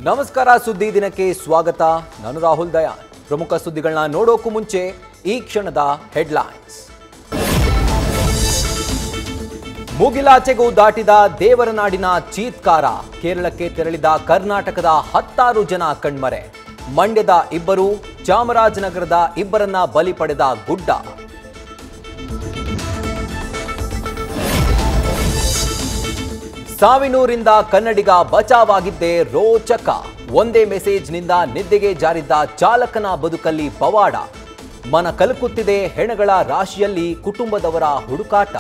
ನಮಸ್ಕಾರ ಸುದ್ದಿ ದಿನಕ್ಕೆ ಸ್ವಾಗತ ನಾನು ರಾಹುಲ್ ದಯಾನ್ ಪ್ರಮುಖ ಸುದ್ದಿಗಳನ್ನ ನೋಡೋಕ್ಕೂ ಮುಂಚೆ ಈ ಕ್ಷಣದ ಹೆಡ್ಲೈನ್ಸ್ ಮುಗಿಲಾಚೆಗೂ ದಾಟಿದ ದೇವರ ನಾಡಿನ ಚೀತ್ಕಾರ ಕೇರಳಕ್ಕೆ ತೆರಳಿದ ಕರ್ನಾಟಕದ ಹತ್ತಾರು ಜನ ಕಣ್ಮರೆ ಮಂಡ್ಯದ ಇಬ್ಬರು ಚಾಮರಾಜನಗರದ ಇಬ್ಬರನ್ನ ಬಲಿ ಪಡೆದ ಗುಡ್ಡ ಸಾವಿನೂರಿಂದ ಕನ್ನಡಿಗ ಬಚಾವಾಗಿದ್ದೇ ರೋಚಕ ಒಂದೇ ಮೆಸೇಜ್ನಿಂದ ನಿದ್ದೆಗೆ ಜಾರಿದ್ದ ಚಾಲಕನ ಬದುಕಲ್ಲಿ ಪವಾಡ ಮನ ಕಲಕುತ್ತಿದೆ ಹೆಣಗಳ ರಾಶಿಯಲ್ಲಿ ಕುಟುಂಬದವರ ಹುಡುಕಾಟ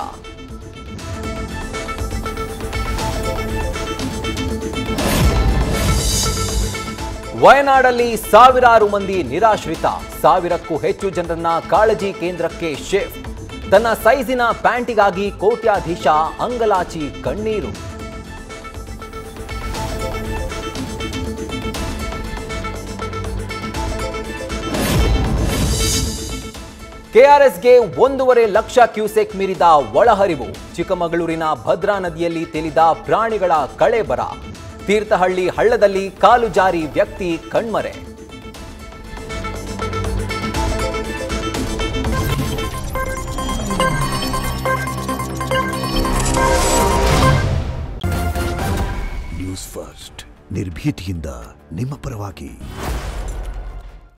ವಯನಾಡಲ್ಲಿ ಸಾವಿರಾರು ಮಂದಿ ನಿರಾಶ್ರಿತ ಸಾವಿರಕ್ಕೂ ಹೆಚ್ಚು ಜನರನ್ನ ಕಾಳಜಿ ಕೇಂದ್ರಕ್ಕೆ ಶಿಫ್ಟ್ ತನ್ನ ಸೈಜಿನ ಪ್ಯಾಂಟಿಗಾಗಿ ಕೋಟ್ಯಾಧೀಶ ಅಂಗಲಾಚಿ ಕಣ್ಣೀರು ಕೆಆರ್ಎಸ್ಗೆ ಒಂದೂವರೆ ಲಕ್ಷ ಕ್ಯೂಸೆಕ್ ಮೀರಿದ ಒಳಹರಿವು ಚಿಕ್ಕಮಗಳೂರಿನ ಭದ್ರಾ ನದಿಯಲ್ಲಿ ತೇಲಿದ ಪ್ರಾಣಿಗಳ ಕಳೆಬರ ತೀರ್ಥಹಳ್ಳಿ ಹಳ್ಳದಲ್ಲಿ ಕಾಲು ಜಾರಿ ವ್ಯಕ್ತಿ ಕಣ್ಮರೆ ನ್ಯೂಸ್ ಫಸ್ಟ್ ನಿರ್ಭೀತಿಯಿಂದ ನಿಮ್ಮ ಪರವಾಗಿ